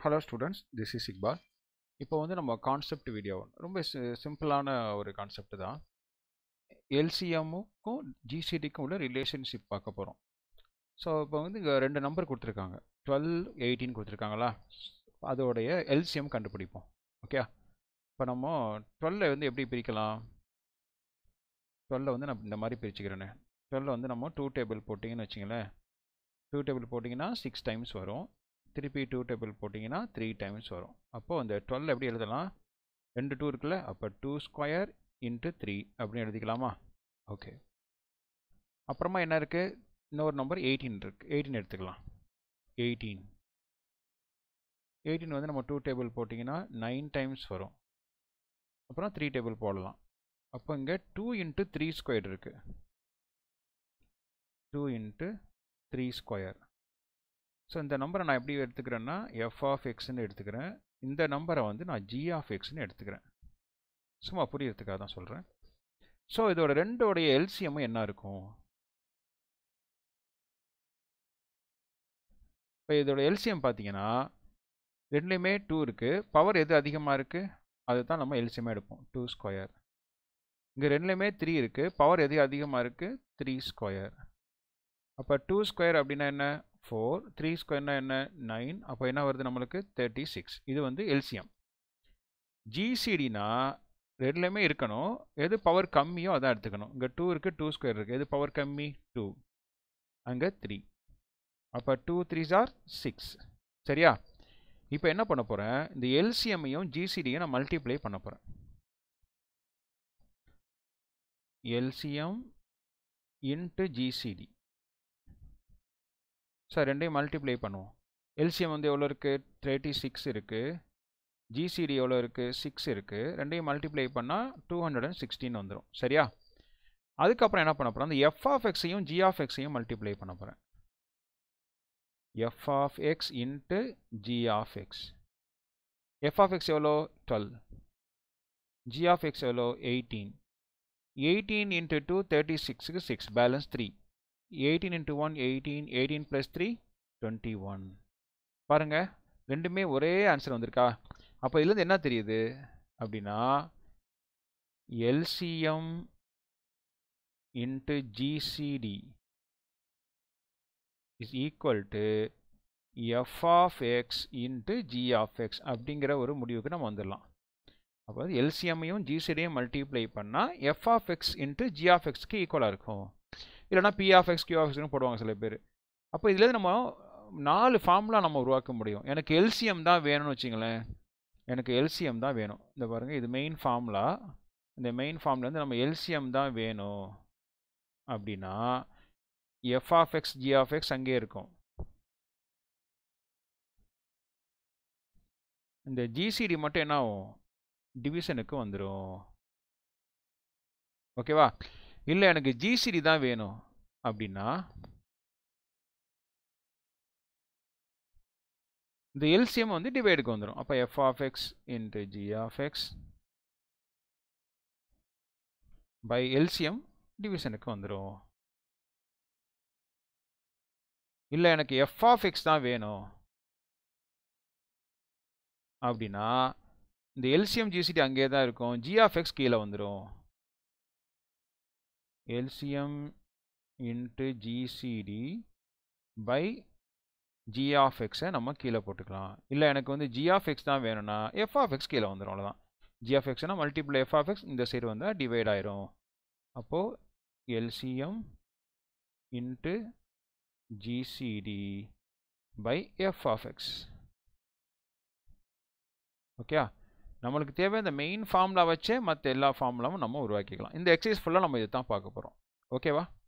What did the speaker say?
hello students this is Iqbal இப்போ வந்து நம்ம கான்செப்ட் வீடியோ ரொம்ப சிம்பிளான ஒரு கான்செப்ட் தான் எல்சிஎம்முக்கும் ஜிசிடிக்கும் உள்ள ரிலேஷன்ஷிப் பார்க்க போகிறோம் ஸோ இப்போ வந்து இங்கே ரெண்டு நம்பர் கொடுத்துருக்காங்க டுவெல் எயிட்டின் கொடுத்துருக்காங்களா அதோடைய எல்சிஎம் கண்டுபிடிப்போம் ஓகே இப்போ நம்ம டுவெல்லை வந்து எப்படி பிரிக்கலாம் டுவெல்லை வந்து நான் இந்த மாதிரி பிரிச்சுக்கிறேனே டுவெல்ல வந்து நம்ம டூ டேபிள் போட்டிங்கன்னு வச்சிங்களேன் டூ டேபிள் போட்டிங்கன்னா சிக்ஸ் டைம்ஸ் வரும் திருப்பி டூ டேபிள் போட்டிங்கன்னா த்ரீ டைம்ஸ் வரும் அப்போது அந்த டுவெல் எப்படி எழுதலாம் ரெண்டு டூ இருக்குல்ல அப்போ டூ ஸ்கொயர் இன்ட்டு த்ரீ அப்படின்னு எழுதிக்கலாமா ஓகே அப்புறமா என்ன இருக்குது இன்னொரு நம்பர் எயிட்டீன் இருக்குது எயிட்டீன் எடுத்துக்கலாம் எயிட்டீன் எயிட்டீன் வந்து நம்ம டூ டேபிள் போட்டிங்கன்னா நைன் டைம்ஸ் வரும் அப்புறம் த்ரீ டேபிள் போடலாம் அப்போ இங்கே டூ இன்ட்டு த்ரீ ஸ்கொயர் இருக்குது two into three square so இந்த நம்பரை நான் எப்படி எடுத்துக்கிறேன்னா எஃப் ஆஃப் எக்ஸ்ன்னு எடுத்துக்கிறேன் இந்த நம்பரை வந்து நான் ஜி ஆஃப் எக்ஸ்ன்னு எடுத்துக்கிறேன் சும்மா புரியறதுக்காக தான் சொல்கிறேன் ஸோ இதோட ரெண்டோடைய எல்சிஎம் என்ன இருக்கும் இப்போ இதோட எல்சிஎம் பார்த்தீங்கன்னா ரெண்டுலேயுமே டூ இருக்குது பவர் எது அதிகமாக இருக்குது அதுதான் நம்ம எல்சிஎம் எடுப்போம் டூ ஸ்கொயர் இங்கே ரெண்டுலேயுமே த்ரீ இருக்குது பவர் எது அதிகமாக இருக்குது த்ரீ ஸ்கொயர் அப்போ டூ ஸ்கொயர் அப்படின்னா என்ன ஃபோர் த்ரீ ஸ்கொயர்னா என்ன நைன் அப்போ என்ன வருது நம்மளுக்கு தேர்ட்டி சிக்ஸ் இது வந்து எல்சிஎம் ஜிசிடினா ரெண்டுலேயுமே இருக்கணும் எது பவர் கம்மியோ அதான் எடுத்துக்கணும் இங்கே டூ இருக்குது டூ ஸ்கொயர் இருக்குது எது பவர் கம்மி டூ அங்கே த்ரீ அப்போ டூ த்ரீஸ் ஆர் சிக்ஸ் சரியா இப்போ என்ன பண்ண போகிறேன் இந்த எல்சிஎம்மையும் ஜிசிடியும் நான் மல்டிப்ளை பண்ண போகிறேன் எல்சிஎம் இன்ட்டு ஜிசிடி சார் ரெண்டையும் மல்டிப்ளை பண்ணுவோம் எல்சிஎம் வந்து எவ்வளோ இருக்குது தேர்ட்டி சிக்ஸ் இருக்குது ஜிசிடி எவ்வளோ இருக்குது சிக்ஸ் இருக்குது ரெண்டையும் மல்டிப்ளை பண்ணால் டூ ஹண்ட்ரட் அண்ட் சிக்ஸ்டீன் வந்துடும் சரியா அதுக்கப்புறம் என்ன பண்ண போகிறோம் அந்த எஃப் ஆஃப் எக்ஸையும் ஜி ஆஃப் எக்ஸையும் மல்டிப்ளை பண்ண போகிறேன் F of X into G of X F of X எவ்வளோ டுவெல் ஜி ஆஃப் எக்ஸ் எவ்வளோ eighteen eighteen into two thirty சிக்ஸுக்கு six balance three eighteen into one eighteen eighteen plus three twenty one பாருங்கள் ரெண்டுமே ஒரே answer வந்திருக்கா அப்போ இதுலேருந்து என்ன தெரியுது அப்படின்னா LCM into GCD is equal to F of X into G of X அப்படிங்கிற ஒரு முடிவுக்கு நம்ம வந்துடலாம் அப்போ எல்சிஎம்மையும் ஜிசிடியும் மல்டிப்ளை பண்ணால் F of X into G of எக்ஸ்க்கு ஈக்குவலாக இருக்கும் இல்லைனா P of X Q of எக்ஸ்னு போடுவாங்க சில பேர் அப்போ இதில் நம்ம நாலு ஃபார்முலா நம்ம உருவாக்க முடியும் எனக்கு எல்சிஎம் தான் வேணும்னு வச்சிங்களேன் எனக்கு எல்சிஎம் தான் வேணும் இந்த பாருங்கள் இது மெயின் ஃபார்முலா இந்த மெயின் ஃபார்ம்லேருந்து நம்ம எல்சிஎம் தான் வேணும் அப்படின்னா F of X G of X அங்கே இருக்கும் இந்த ஜிசிடி மட்டும் என்ன ஆகும் டிவிஷனுக்கு வந்துடும் ஓகேவா இல்லை எனக்கு ஜிசிடி தான் வேணும் அப்படின்னா இந்த எல்சிஎம் வந்து டிவைடுக்கு வந்துடும் அப்போ F of X into G of X by LCM டிவிஷனுக்கு வந்துடும் இல்லை எனக்கு எஃப் ஆஃப் எக்ஸ் தான் வேணும் அப்படின்னா இந்த எல்சிஎம் ஜிசிடி அங்கே தான் இருக்கும் ஜி ஆஃப் எக்ஸ் கீழே வந்துடும் LCM into GCD by G of எக்ஸை நம்ம கீழே போட்டுக்கலாம் இல்லை எனக்கு வந்து ஜி ஆஃப் எக்ஸ் தான் வேணும்னா எஃப் ஆஃப் எக்ஸ் கீழே வந்துடும் அவ்வளோதான் ஜி ஆஃப் எக்ஸ்னால் மல்டிபிள் எஃப் ஆஃப் எக்ஸ் இந்த சைடு வந்தால் டிவைட் ஆயிரும் அப்போது LCM into GCD by F of X okay நம்மளுக்கு தேவை இந்த மெயின் ஃபார்முலா வச்சே மற்ற எல்லா ஃபார்முலாவும் நம்ம உருவாக்கிக்கலாம் இந்த எக்ஸசைஸ் ஃபுல்லாக நம்ம இதை தான் பார்க்க போகிறோம் ஓகேவா